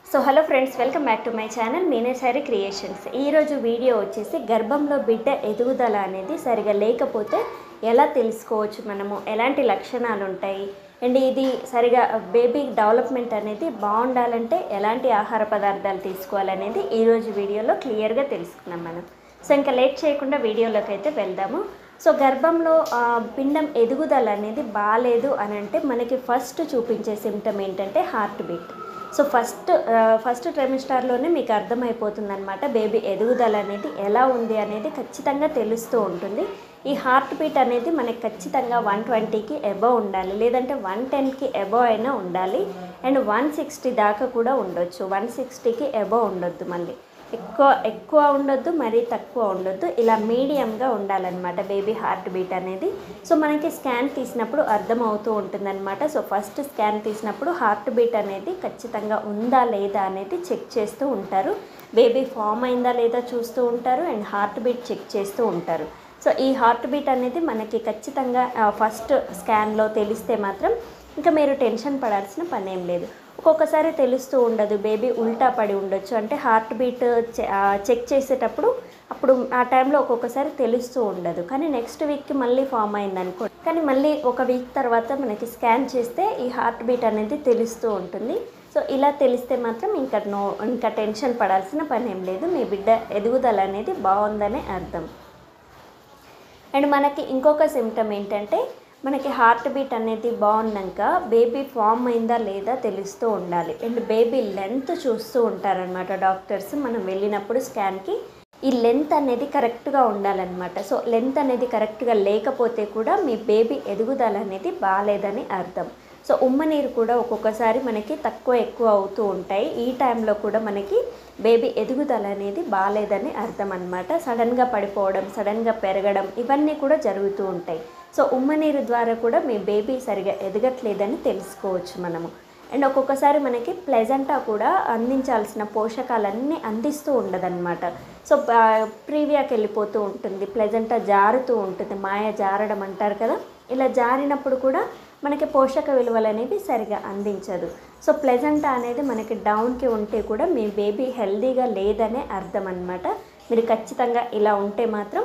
so hello friends welcome back to my channel మీనేసారి creations ఈరోజు video వచ్చేసి గర్భంలో బిడ్డ ఎదుగుదల అనేది సరిగా లేకపోతే ఎలా తెలుసుకోవచ్చు మనము ఎలాంటి లక్షణాలు ఉంటాయి అండ్ ఇది సరిగా బేబీ డెవలప్మెంట్ అనేది బాగుండాలంటే ఎలాంటి ఆహార పదార్థాలు తీసుకోవాలనేది ఈరోజు వీడియోలో క్లియర్గా తెలుసుకున్నాం మనం సో ఇంకా లేట్ చేయకుండా వీడియోలోకి అయితే వెళ్దాము సో గర్భంలో ఆ, పిండం ఎదుగుదల అనేది బాగాలేదు అని అంటే మనకి ఫస్ట్ చూపించే సిమ్టమ్ ఏంటంటే heart beat so first first ట్రైమిస్టార్లోనే మీకు అర్థమైపోతుంది అనమాట బేబీ ఎదుగుదల అనేది ఎలా ఉంది అనేది ఖచ్చితంగా తెలుస్తూ ఉంటుంది ఈ హార్ట్ బీట్ అనేది మనకి ఖచ్చితంగా వన్ ట్వంటీకి ఎబో ఉండాలి లేదంటే వన్ టెన్కి ఎబో అయినా ఉండాలి అండ్ వన్ సిక్స్టీ దాకా కూడా ఉండొచ్చు వన్ సిక్స్టీకి ఎబో ఉండొద్దు మళ్ళీ ఎక్కువ ఎక్కువ ఉండొద్దు మరీ తక్కువ ఉండొద్దు ఇలా మీడియంగా ఉండాలన్నమాట బేబీ హార్ట్ బీట్ అనేది సో మనకి స్కాన్ తీసినప్పుడు అర్థమవుతూ ఉంటుందన్నమాట సో ఫస్ట్ స్కాన్ తీసినప్పుడు హార్ట్ బీట్ అనేది ఖచ్చితంగా ఉందా లేదా అనేది చెక్ చేస్తూ ఉంటారు బేబీ ఫామ్ అయిందా లేదా చూస్తూ ఉంటారు అండ్ హార్ట్ బీట్ చెక్ చేస్తూ ఉంటారు సో ఈ హార్ట్ బీట్ అనేది మనకి ఖచ్చితంగా ఫస్ట్ స్కాన్లో తెలిస్తే మాత్రం ఇంకా మీరు టెన్షన్ పడాల్సిన పని ఏం లేదు ఒక్కొక్కసారి తెలుస్తూ ఉండదు బేబీ ఉల్టా పడి ఉండొచ్చు అంటే హార్ట్ బీట్ చెక్ చేసేటప్పుడు అప్పుడు ఆ టైంలో ఒక్కొక్కసారి తెలుస్తూ ఉండదు కానీ నెక్స్ట్ వీక్కి మళ్ళీ ఫామ్ అయింది అనుకో కానీ మళ్ళీ ఒక వీక్ తర్వాత మనకి స్కాన్ చేస్తే ఈ హార్ట్ బీట్ అనేది తెలుస్తూ ఉంటుంది సో ఇలా తెలిస్తే మాత్రం ఇంకా నో ఇంకా టెన్షన్ పడాల్సిన పని ఏం లేదు మీ బిడ్డ ఎదుగుదల అనేది బాగుందనే అర్థం అండ్ మనకి ఇంకొక సిమ్టమ్ ఏంటంటే మనకి హార్ట్ బీట్ అనేది బాగున్నాక బేబీ ఫామ్ అయిందా లేదా తెలుస్తూ ఉండాలి అండ్ బేబీ లెంత్ చూస్తూ ఉంటారనమాట డాక్టర్స్ మనం వెళ్ళినప్పుడు స్కాన్కి ఈ లెంత్ అనేది కరెక్ట్గా ఉండాలన్నమాట సో లెంత్ అనేది కరెక్ట్గా లేకపోతే కూడా మీ బేబీ ఎదుగుదల అనేది బాగాలేదని అర్థం సో ఉమ్మ నీరు కూడా ఒక్కొక్కసారి మనకి తక్కువ ఎక్కువ అవుతూ ఉంటాయి ఈ టైంలో కూడా మనకి బేబీ ఎదుగుదల అనేది బాగాలేదని అర్థం అనమాట సడన్గా పడిపోవడం సడన్గా పెరగడం ఇవన్నీ కూడా జరుగుతూ ఉంటాయి సో ఉమ్మ నీరు ద్వారా కూడా మీ బేబీ సరిగా ఎదగట్లేదని తెలుసుకోవచ్చు మనము అండ్ ఒక్కొక్కసారి మనకి ప్లెజెంటా కూడా అందించాల్సిన పోషకాలన్నీ అందిస్తూ ఉండదన్నమాట సో ప్రీవియాకి వెళ్ళిపోతూ ఉంటుంది ప్లెజెంటా జారుతూ ఉంటుంది మాయ జారడం అంటారు కదా ఇలా జారినప్పుడు కూడా మనకి పోషక విలువలు అనేవి సరిగా అందించదు సో ప్లెజెంటా అనేది మనకి డౌన్కి ఉంటే కూడా మీ బేబీ హెల్దీగా లేదనే అర్థం అనమాట మీరు ఖచ్చితంగా ఇలా ఉంటే మాత్రం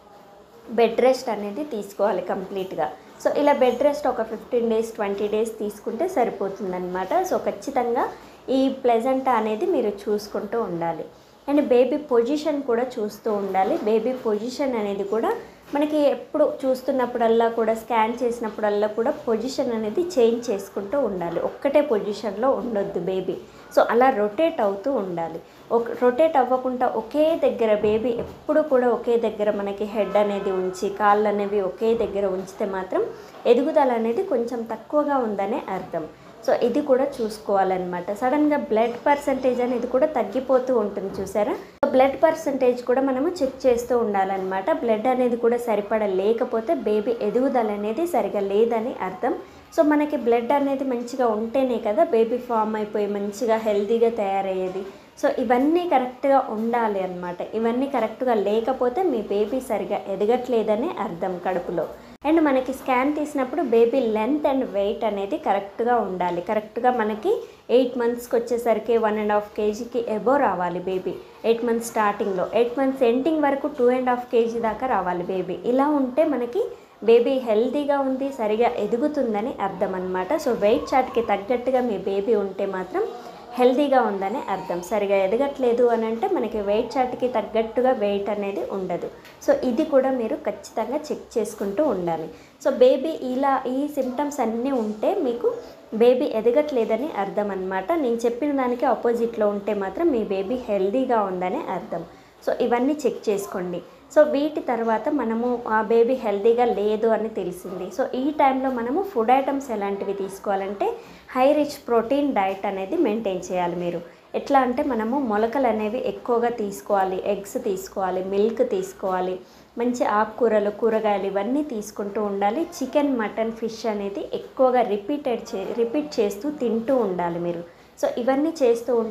బెడ్ రెస్ట్ అనేది తీసుకోవాలి కంప్లీట్గా సో ఇలా బెడ్ రెస్ట్ ఒక ఫిఫ్టీన్ డేస్ ట్వంటీ డేస్ తీసుకుంటే సరిపోతుందన్నమాట సో ఖచ్చితంగా ఈ ప్లెజెంట్ అనేది మీరు చూసుకుంటూ ఉండాలి అండ్ బేబీ పొజిషన్ కూడా చూస్తూ ఉండాలి బేబీ పొజిషన్ అనేది కూడా మనకి ఎప్పుడు చూస్తున్నప్పుడల్లా కూడా స్కాన్ చేసినప్పుడల్లా కూడా పొజిషన్ అనేది చేంజ్ చేసుకుంటూ ఉండాలి ఒక్కటే పొజిషన్లో ఉండొద్దు బేబీ సో అలా రొటేట్ అవుతూ ఉండాలి ఒక రొటేట్ అవ్వకుండా ఒకే దగ్గర బేబీ ఎప్పుడు కూడా ఒకే దగ్గర మనకి హెడ్ అనేది ఉంచి కాళ్ళు అనేవి ఒకే దగ్గర ఉంచితే మాత్రం ఎదుగుదల అనేది కొంచెం తక్కువగా ఉందనే అర్థం సో ఇది కూడా చూసుకోవాలన్నమాట సడన్గా బ్లడ్ పర్సంటేజ్ అనేది కూడా తగ్గిపోతూ ఉంటుంది చూసారా సో బ్లడ్ పర్సంటేజ్ కూడా మనము చెక్ చేస్తూ ఉండాలన్నమాట బ్లడ్ అనేది కూడా సరిపడ లేకపోతే బేబీ ఎదుగుదల అనేది సరిగా లేదని అర్థం సో మనకి బ్లడ్ అనేది మంచిగా ఉంటేనే కదా బేబీ ఫామ్ అయిపోయి మంచిగా హెల్తీగా తయారయ్యేది సో ఇవన్నీ కరెక్ట్గా ఉండాలి అన్నమాట ఇవన్నీ కరెక్ట్గా లేకపోతే మీ బేబీ సరిగా ఎదగట్లేదని అర్థం కడుపులో అండ్ మనకి స్కాన్ తీసినప్పుడు బేబీ లెంత్ అండ్ వెయిట్ అనేది కరెక్ట్గా ఉండాలి కరెక్ట్గా మనకి ఎయిట్ మంత్స్కి వచ్చేసరికి వన్ అండ్ హాఫ్ కేజీకి ఎబో రావాలి బేబీ ఎయిట్ మంత్స్ స్టార్టింగ్లో ఎయిట్ మంత్స్ ఎండింగ్ వరకు టూ అండ్ హాఫ్ కేజీ దాకా రావాలి బేబీ ఇలా ఉంటే మనకి బేబీ హెల్తీగా ఉంది సరిగా ఎదుగుతుందని అర్థం అనమాట సో వెయిట్ చార్ట్కి తగ్గట్టుగా మీ బేబీ ఉంటే మాత్రం హెల్తీగా ఉందని అర్థం సరిగా ఎదగట్లేదు అని అంటే మనకి వెయిట్ చార్ట్కి తగ్గట్టుగా వెయిట్ అనేది ఉండదు సో ఇది కూడా మీరు ఖచ్చితంగా చెక్ చేసుకుంటూ ఉండాలి సో బేబీ ఇలా ఈ సిమ్టమ్స్ అన్నీ ఉంటే మీకు బేబీ ఎదగట్లేదని అర్థం అనమాట నేను చెప్పిన దానికి ఆపోజిట్లో ఉంటే మాత్రం మీ బేబీ హెల్తీగా ఉందని అర్థం సో ఇవన్నీ చెక్ చేసుకోండి సో వీటి తర్వాత మనము ఆ బేబీ హెల్తీగా లేదు అని తెలిసింది సో ఈ టైంలో మనము ఫుడ్ ఐటమ్స్ ఎలాంటివి తీసుకోవాలంటే హై రిచ్ ప్రోటీన్ డైట్ అనేది మెయింటైన్ చేయాలి మీరు ఎట్లా అంటే మనము మొలకలు అనేవి ఎక్కువగా తీసుకోవాలి ఎగ్స్ తీసుకోవాలి మిల్క్ తీసుకోవాలి మంచి ఆకుకూరలు కూరగాయలు ఇవన్నీ తీసుకుంటూ ఉండాలి చికెన్ మటన్ ఫిష్ అనేది ఎక్కువగా రిపీటెడ్ చే రిపీట్ చేస్తూ తింటూ ఉండాలి మీరు సో ఇవన్నీ చేస్తూ ఉంటే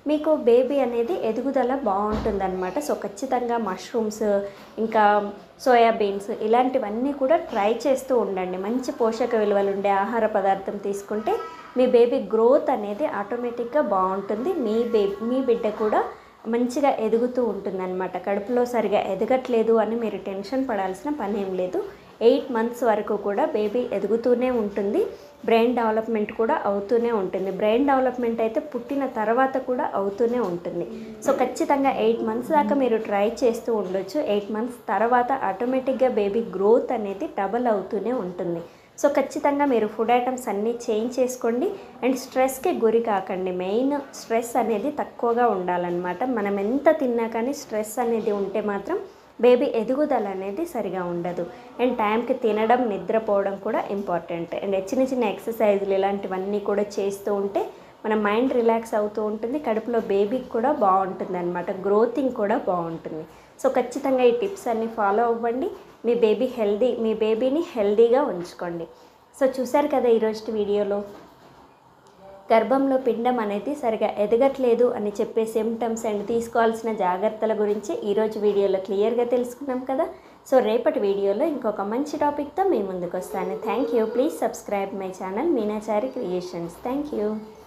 మీకు బేబీ అనేది ఎదుగుదల బాగుంటుందన్నమాట సో ఖచ్చితంగా మష్రూమ్స్ ఇంకా సోయాబీన్స్ ఇలాంటివన్నీ కూడా ట్రై చేస్తూ ఉండండి మంచి పోషక విలువలు ఉండే ఆహార పదార్థం తీసుకుంటే మీ బేబీ గ్రోత్ అనేది ఆటోమేటిక్గా బాగుంటుంది మీ బే మీ బిడ్డ కూడా మంచిగా ఎదుగుతూ ఉంటుందన్నమాట కడుపులో సరిగా ఎదగట్లేదు అని మీరు టెన్షన్ పడాల్సిన పని ఏం లేదు ఎయిట్ మంత్స్ వరకు కూడా బేబీ ఎదుగుతూనే ఉంటుంది బ్రెయిన్ డెవలప్మెంట్ కూడా అవుతూనే ఉంటుంది బ్రెయిన్ డెవలప్మెంట్ అయితే పుట్టిన తర్వాత కూడా అవుతూనే ఉంటుంది సో ఖచ్చితంగా ఎయిట్ మంత్స్ దాకా మీరు ట్రై చేస్తూ ఉండొచ్చు ఎయిట్ మంత్స్ తర్వాత ఆటోమేటిక్గా బేబీ గ్రోత్ అనేది డబల్ అవుతూనే ఉంటుంది సో ఖచ్చితంగా మీరు ఫుడ్ ఐటమ్స్ అన్నీ చేంజ్ చేసుకోండి అండ్ స్ట్రెస్కి గురి కాకండి మెయిన్ స్ట్రెస్ అనేది తక్కువగా ఉండాలన్నమాట మనం ఎంత తిన్నా కానీ స్ట్రెస్ అనేది ఉంటే మాత్రం బేబీ ఎదుగుదల అనేది సరిగా ఉండదు అండ్ టైంకి తినడం నిద్రపోవడం కూడా ఇంపార్టెంట్ అండ్ చిన్న చిన్న ఎక్సర్సైజులు ఇలాంటివన్నీ కూడా చేస్తూ ఉంటే మన మైండ్ రిలాక్స్ అవుతూ ఉంటుంది కడుపులో బేబీకి కూడా బాగుంటుంది అనమాట గ్రోతింగ్ కూడా బాగుంటుంది సో ఖచ్చితంగా ఈ టిప్స్ అన్నీ ఫాలో అవ్వండి మీ బేబీ హెల్దీ మీ బేబీని హెల్దీగా ఉంచుకోండి సో చూశారు కదా ఈరోజు వీడియోలో గర్భంలో పిండం అనేది సరిగా ఎదగట్లేదు అని చెప్పే సిమ్టమ్స్ అండ్ తీసుకోవాల్సిన జాగ్రత్తల గురించి ఈరోజు వీడియోలో క్లియర్గా తెలుసుకున్నాం కదా సో రేపటి వీడియోలో ఇంకొక మంచి టాపిక్తో మీ ముందుకు వస్తాను thank you please subscribe my channel Meenachari creations thank you